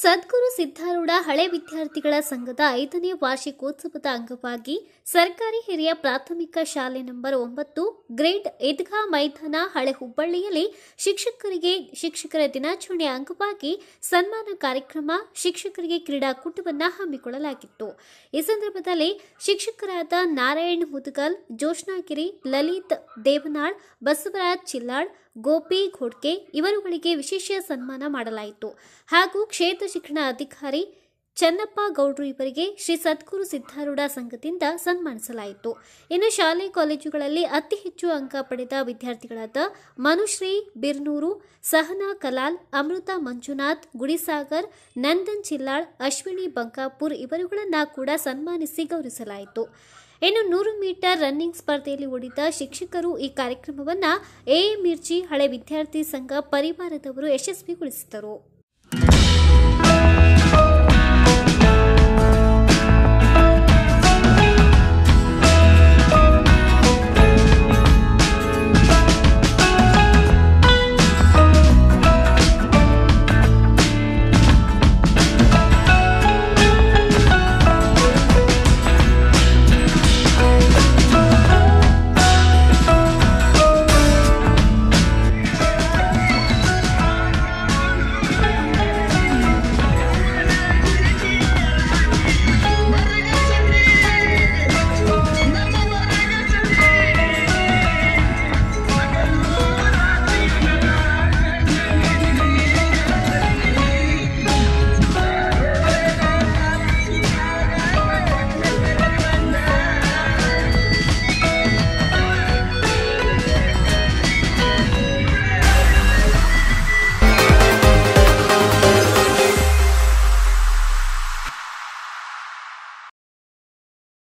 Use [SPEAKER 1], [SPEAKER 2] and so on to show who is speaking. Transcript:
[SPEAKER 1] ಸದ್ಗುರು ಸಿದ್ಧಾರೂಢ ಹಳೆ ವಿದ್ಯಾರ್ಥಿಗಳ ಸಂಘದ ಐದನೇ ವಾರ್ಷಿಕೋತ್ಸವದ ಅಂಗವಾಗಿ ಸರ್ಕಾರಿ ಹಿರಿಯ ಪ್ರಾಥಮಿಕ ಶಾಲೆ ನಂಬರ್ ಒಂಬತ್ತು ಗ್ರೇಡ್ ಈದ್ಗಾ ಮೈದಾನ ಹಳೆ ಹುಬ್ಬಳ್ಳಿಯಲ್ಲಿ ಶಿಕ್ಷಕರಿಗೆ ಶಿಕ್ಷಕರ ದಿನಾಚರಣೆ ಅಂಗವಾಗಿ ಸನ್ಮಾನ ಕಾರ್ಯಕ್ರಮ ಶಿಕ್ಷಕರಿಗೆ ಕ್ರೀಡಾಕೂಟವನ್ನು ಹಮ್ಮಿಕೊಳ್ಳಲಾಗಿತ್ತು ಈ ಸಂದರ್ಭದಲ್ಲಿ ಶಿಕ್ಷಕರಾದ ನಾರಾಯಣ್ ಮುದಗಲ್ ಜೋಷ್ನಾಗಿರಿ ಲಲಿತ್ ದೇವನಾಳ್ ಬಸವರಾಜ್ ಚಿಲ್ಲಾಳ್ ಗೋಪಿ ಘೋಡ್ಕೆ ಇವರುಗಳಿಗೆ ವಿಶೇಷ ಸನ್ಮಾನ ಮಾಡಲಾಯಿತು ಹಾಗೂ ಕ್ಷೇತ್ರ ಶಿಕ್ಷಣ ಅಧಿಕಾರಿ ಚನ್ನಪ್ಪ ಗೌಡ್ರು ಇವರಿಗೆ ಶ್ರೀ ಸದ್ಗುರು ಸಿದ್ಧಾರೂಢ ಸಂಘದಿಂದ ಸನ್ಮಾನಿಸಲಾಯಿತು ಇನ್ನು ಶಾಲೆ ಕಾಲೇಜುಗಳಲ್ಲಿ ಅತಿ ಹೆಚ್ಚು ಅಂಕ ಪಡೆದ ವಿದ್ಯಾರ್ಥಿಗಳಾದ ಮನುಶ್ರೀ ಬಿರ್ನೂರು ಸಹನಾ ಕಲಾಲ್ ಅಮೃತ ಮಂಜುನಾಥ್ ಗುಡಿಸಾಗರ್ ನಂದನ್ ಚಿಲ್ಲಾಳ್ ಅಶ್ವಿನಿ ಬಂಕಾಪುರ್ ಇವರುಗಳನ್ನ ಕೂಡ ಸನ್ಮಾನಿಸಿ ಗೌರವಿಸಲಾಯಿತು ಇನ್ನು ನೂರು ಮೀಟರ್ ರನ್ನಿಂಗ್ ಸ್ಪರ್ಧೆಯಲ್ಲಿ ಉಳಿದ ಶಿಕ್ಷಕರು ಈ ಕಾರ್ಯಕ್ರಮವನ್ನು ಎ ಮಿರ್ಚಿ ಹಳೆ ವಿದ್ಯಾರ್ಥಿ ಸಂಘ ಪರಿವಾರದವರು ಯಶಸ್ವಿಗೊಳಿಸಿದರು